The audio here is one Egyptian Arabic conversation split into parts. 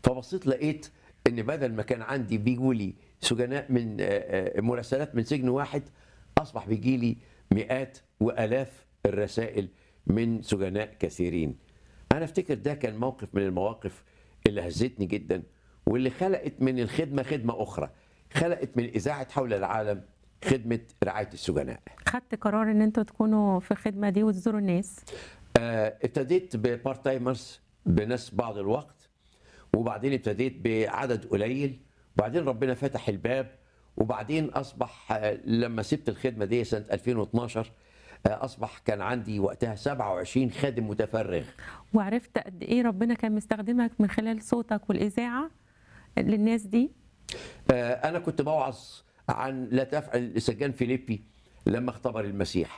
فبصيت لقيت ان بدل ما كان عندي بيجوا لي سجناء من آه، آه، مراسلات من سجن واحد اصبح بيجي لي مئات والاف الرسائل من سجناء كثيرين انا افتكر ده كان موقف من المواقف اللي هزتني جدا واللي خلقت من الخدمه خدمه اخرى خلقت من اذاعه حول العالم خدمه رعايه السجناء خدت قرار ان انتوا تكونوا في الخدمه دي وتزوروا الناس آه، ابتديت ببارت تايمرز بناس بعض الوقت وبعدين ابتديت بعدد قليل وبعدين ربنا فتح الباب وبعدين اصبح آه، لما سبت الخدمه دي سنه 2012 آه، اصبح كان عندي وقتها 27 خادم متفرغ وعرفت قد ايه ربنا كان مستخدمك من خلال صوتك والاذاعه للناس دي آه، انا كنت بوعظ عن لا تفعل سجان فيليبي لما اختبر المسيح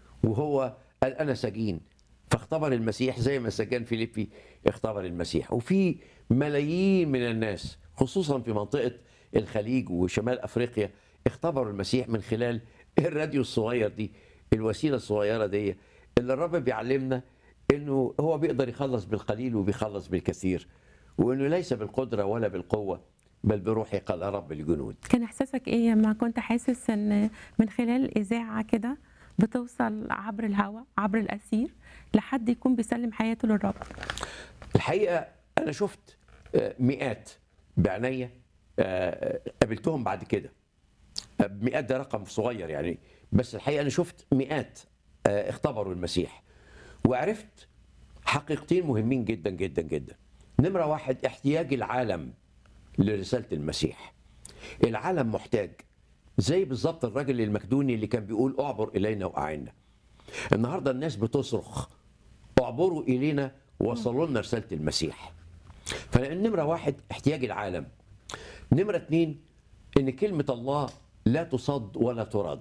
وهو قال انا سجين فاختبر المسيح زي ما سجان فيليبي اختبر المسيح وفي ملايين من الناس خصوصا في منطقه الخليج وشمال افريقيا اختبروا المسيح من خلال الراديو الصغير دي الوسيله الصغيره دي اللي الرب بيعلمنا انه هو بيقدر يخلص بالقليل وبيخلص بالكثير وانه ليس بالقدره ولا بالقوه بل بروحي قال رب الجنود كان احساسك ايه لما كنت حاسس ان من خلال اذاعه كده بتوصل عبر الهواء عبر الاسير لحد يكون بيسلم حياته للرب الحقيقه انا شفت آه، مئات بعناية آه، قابلتهم بعد كده آه، مئات ده رقم صغير يعني بس الحقيقه انا شفت مئات آه، اختبروا المسيح وعرفت حقيقتين مهمين جدا جدا جدا نمره واحد احتياج العالم لرساله المسيح العالم محتاج زي بالظبط الراجل المكدوني اللي كان بيقول اعبر الينا واعنا النهارده الناس بتصرخ اعبروا الينا ووصلوا لنا رساله المسيح فنمره واحد احتياج العالم نمره اتنين ان كلمه الله لا تصد ولا ترد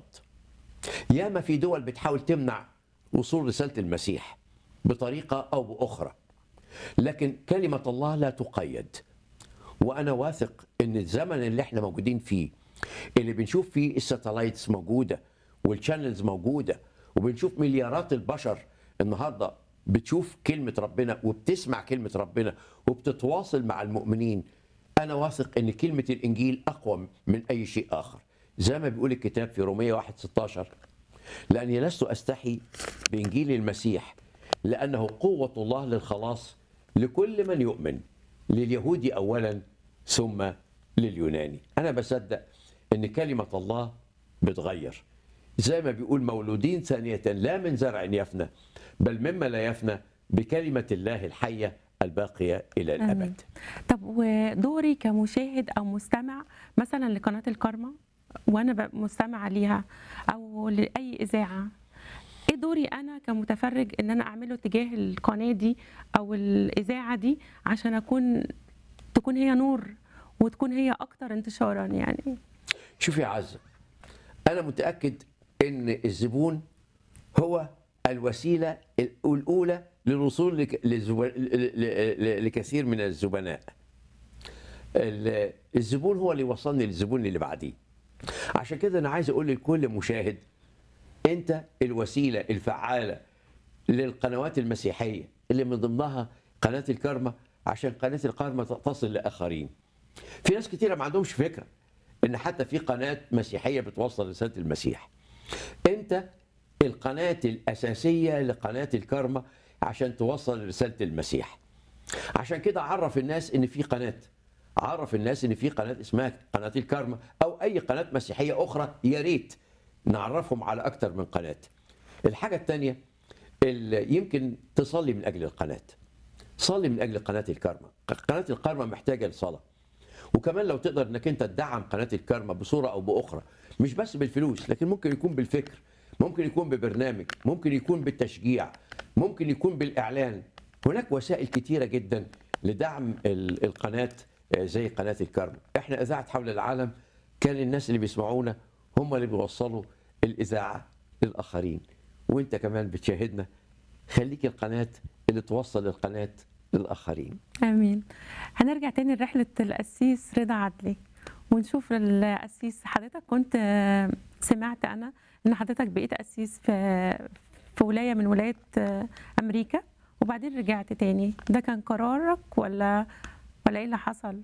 ياما في دول بتحاول تمنع وصول رساله المسيح بطريقه او باخرى لكن كلمه الله لا تقيد وانا واثق ان الزمن اللي احنا موجودين فيه اللي بنشوف فيه الساتلايتس موجوده والشانلز موجوده وبنشوف مليارات البشر النهارده بتشوف كلمه ربنا وبتسمع كلمه ربنا وبتتواصل مع المؤمنين انا واثق ان كلمه الانجيل اقوى من اي شيء اخر زي ما بيقول الكتاب في رومية 1 16 لاني لست استحي بانجيل المسيح لانه قوه الله للخلاص لكل من يؤمن لليهودي اولا ثم لليوناني انا بصدق ان كلمه الله بتغير زي ما بيقول مولودين ثانيه لا من زرع يفنى بل مما لا يفنى بكلمه الله الحيه الباقيه الى آمين. الابد طب ودوري كمشاهد او مستمع مثلا لقناه الكارما وانا ب- مستمعه ليها او لاي اذاعه ايه دوري انا كمتفرج ان انا اعمله تجاه القناه دي او الاذاعه دي عشان اكون تكون هي نور وتكون هي اكتر انتشارا يعني شوف يا عزة أنا متأكد إن الزبون هو الوسيلة الأولى للوصول لك- للزب- ل- ل- لكثير من الزبناء ال- الزبون هو اللي وصلني للزبون اللي بعديه عشان كده أنا عايز أقول لكل مشاهد أنت الوسيلة الفعالة للقنوات المسيحية اللي من ضمنها قناة الكرمة عشان قناة الكرمة تصل لآخرين في ناس كتيرة ما عندهمش فكرة ان حتى في قناه مسيحيه بتوصل رساله المسيح انت القناه الاساسيه لقناه الكرمه عشان توصل رساله المسيح عشان كده عرف الناس ان في قناه عرف الناس ان في قناه اسمها قناه الكرمه او اي قناه مسيحيه اخرى يا ريت نعرفهم على اكتر من قناه الحاجه الثانيه يمكن تصلي من اجل القناه صلي من اجل قناه الكرمه قناه الكرمه محتاجه لصلاه وكمان لو تقدر انك انت تدعم قناه الكرمه بصوره او باخرى مش بس بالفلوس لكن ممكن يكون بالفكر ممكن يكون ببرنامج ممكن يكون بالتشجيع ممكن يكون بالاعلان هناك وسائل كتيره جدا لدعم ال- القناه آه، زي قناه الكرمه احنا اذاعه حول العالم كان الناس اللي بيسمعونا هم اللي بيوصلوا الاذاعه للاخرين وانت كمان بتشاهدنا خليك القناه اللي توصل القناه للاخرين امين هنرجع تاني لرحله القسيس رضا عدلي ونشوف القسيس حضرتك كنت آه، سمعت انا ان حضرتك بقيت قسيس في في ولايه من ولايات آه، امريكا وبعدين رجعت تاني ده كان قرارك ولا ولا ايه اللي حصل